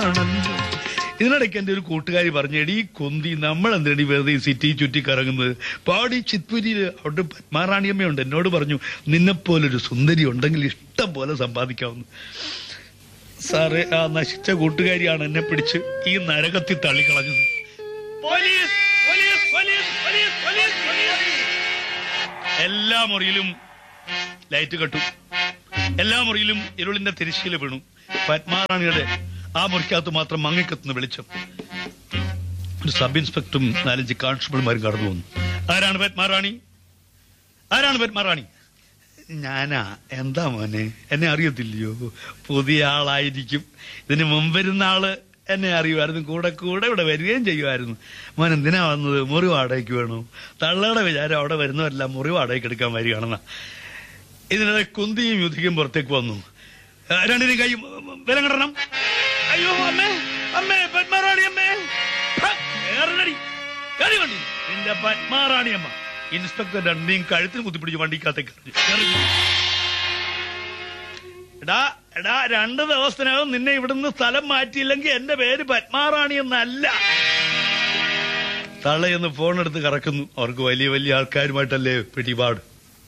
ആണല്ലോ ഇതിനിടയ്ക്ക് എന്റെ ഒരു കൂട്ടുകാരി പറഞ്ഞു എടീ കൊന്തി നമ്മൾ എന്തിനടി വെറുതെ ഈ സിറ്റി ചുറ്റി കറങ്ങുന്നത് പാടി ചിത്പുരിയിൽ അവിടെ പത്മാറാണിയമ്മയുണ്ട് എന്നോട് പറഞ്ഞു നിന്നെപ്പോലൊരു സുന്ദരി ഉണ്ടെങ്കിൽ ഇഷ്ടം പോലെ സമ്പാദിക്കാവുന്നു സാറേ ആ നശിച്ച കൂട്ടുകാരിയാണ് എന്നെ പിടിച്ച് ഈ നരകത്തിൽ തള്ളിക്കളഞ്ഞത് police police police police police police എല്ലാ മുറിയിലും ലൈറ്റ് കെട്ടു എല്ലാ മുറിയിലും ഇരുളിന്റെ തിരശ്ശീല വീണു പത്മാറാണിയുടെ ആ മുറിക്കകത്ത് മാത്രം മങ്ങിക്കത്തുന്ന വെളിച്ചം ഒരു സബ് ഇൻസ്പെക്ടറും നാലഞ്ച് കോൺസ്റ്റബിൾമാരും കടന്നു വന്നു ആരാണ് പത്മാറാണി ആരാണ് പത്മാറാണി ഞാനാ എന്താ മോനെ എന്നെ അറിയത്തില്ലയോ പുതിയ ആളായിരിക്കും ഇതിന് മുമ്പിരുന്ന ആള് എന്നെ അറിയുമായിരുന്നു കൂടെ കൂടെ ഇവിടെ വരികയും ചെയ്യുമായിരുന്നു മോൻ എന്തിനാ വന്നത് മുറി വാടകയ്ക്ക് വേണോ തള്ളയുടെ വിചാരം അവിടെ വരുന്നവരെല്ലാം മുറി വാടകയ്ക്ക് എടുക്കാൻ വരികയാണെന്നാ ഇതിനിടെ കുന്തിയും യുധിക്കും പുറത്തേക്ക് വന്നു ആ, രണ്ടിനും കൈ വിലം കിടണം അയ്യോ അമ്മേ അമ്മേ പത്മാറാണി അമ്മേ ഹ, കേറലടി. കേറി വണ്ടി നിന്റെ പത്മാറാണി അമ്മ ഇൻസ്പെക്ടർ രണ്ടിനെയും കഴുത്തിന് കുത്തിപ്പിടിച്ച് വണ്ടിക്കകത്തേക്ക് എറിഞ്ഞു. കേറി. എടാ എടാ രണ്ട് ദിവസത്തിനകം നിന്നെ ഇവിടുന്ന് സ്ഥലം മാറ്റിയില്ലെങ്കിൽ എന്റെ പേര് പത്മാറാണി എന്നല്ല തള്ളയെന്ന് ഫോൺ എടുത്ത് കറക്കുന്നു അവർക്ക് വലിയ വലിയ ആൾക്കാരുമായിട്ടല്ലേ പിടിപാട്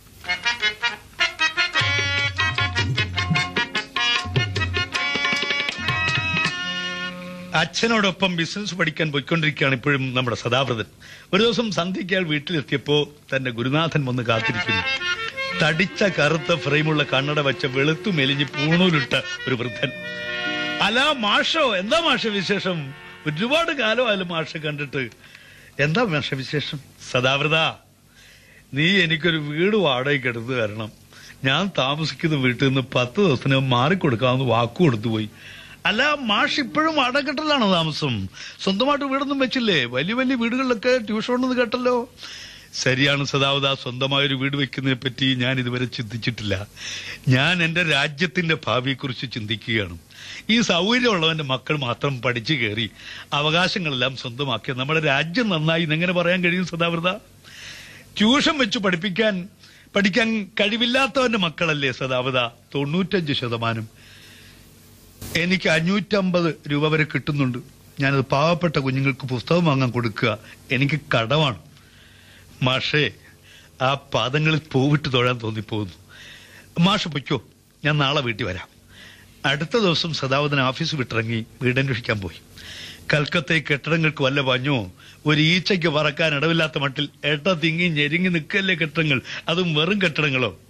അച്ഛനോടൊപ്പം ബിസിനസ് പഠിക്കാൻ പോയിക്കൊണ്ടിരിക്കുകയാണ് ഇപ്പോഴും നമ്മുടെ സദാവ്രതൻ ഒരു ദിവസം സന്ധ്യയ്ക്ക് അയാൾ വീട്ടിലെത്തിയപ്പോ തന്റെ ഗുരുനാഥൻ വന്ന് കാത്തിരിക്കുന്നു തടിച്ച കറുത്ത ഫ്രെയിമുള്ള കണ്ണട വെച്ച വെളുത്തു മെലിഞ്ഞ് പൂണൂലിട്ട ഒരു വൃദ്ധൻ അല്ല മാഷോ എന്താ മാഷ വിശേഷം ഒരുപാട് കാലമായാലും മാഷ കണ്ടിട്ട് എന്താ മാഷ വിശേഷം സദാവ്രത നീ എനിക്കൊരു വീട് വാടകയ്ക്ക് എടുത്തു തരണം ഞാൻ താമസിക്കുന്ന വീട്ടിൽ നിന്ന് പത്ത് ദിവസത്തിന് മാറിക്കൊടുക്കാമെന്ന് വാക്കു കൊടുത്തു പോയി അല്ല മാഷ് ഇപ്പോഴും വാടകക്കെട്ടലാണോ താമസം സ്വന്തമായിട്ട് വീടൊന്നും വെച്ചില്ലേ വലിയ വലിയ വീടുകളിലൊക്കെ ട്യൂഷൻ ഉണ്ടെന്ന് കേട്ടല്ലോ ശരിയാണ് സദാവത സ്വന്തമായൊരു വീട് വെക്കുന്നതിനെ പറ്റി ഞാൻ ഇതുവരെ ചിന്തിച്ചിട്ടില്ല ഞാൻ എന്റെ രാജ്യത്തിന്റെ ഭാവിയെക്കുറിച്ച് ചിന്തിക്കുകയാണ് ഈ സൗകര്യമുള്ളവന്റെ മക്കൾ മാത്രം പഠിച്ചു കയറി അവകാശങ്ങളെല്ലാം സ്വന്തമാക്കിയ നമ്മുടെ രാജ്യം നന്നായി എന്നെങ്ങനെ പറയാൻ കഴിയും സദാവൃത ട്യൂഷൻ വെച്ച് പഠിപ്പിക്കാൻ പഠിക്കാൻ കഴിവില്ലാത്തവന്റെ മക്കളല്ലേ സദാവത തൊണ്ണൂറ്റഞ്ച് ശതമാനം എനിക്ക് അഞ്ഞൂറ്റമ്പത് രൂപ വരെ കിട്ടുന്നുണ്ട് ഞാനത് പാവപ്പെട്ട കുഞ്ഞുങ്ങൾക്ക് പുസ്തകം വാങ്ങാൻ കൊടുക്കുക എനിക്ക് കടമാണ് മാഷേ ആ പാദങ്ങളിൽ പൂവിട്ട് തൊഴാൻ തോന്നിപ്പോകുന്നു മാഷ് പൊയ്ക്കോ ഞാൻ നാളെ വീട്ടിൽ വരാം അടുത്ത ദിവസം സദാവതൻ ഓഫീസ് വിട്ടിറങ്ങി വീടന്വേഷിക്കാൻ പോയി കൽക്കത്തെ കെട്ടിടങ്ങൾക്ക് വല്ല പഞ്ഞോ ഒരു ഈച്ചയ്ക്ക് പറക്കാൻ ഇടവില്ലാത്ത മട്ടിൽ എട്ട തിങ്ങി ഞെരുങ്ങി നിൽക്കല്ലേ കെട്ടിടങ്ങൾ അതും വെറും കെട്ടിടങ്ങളോ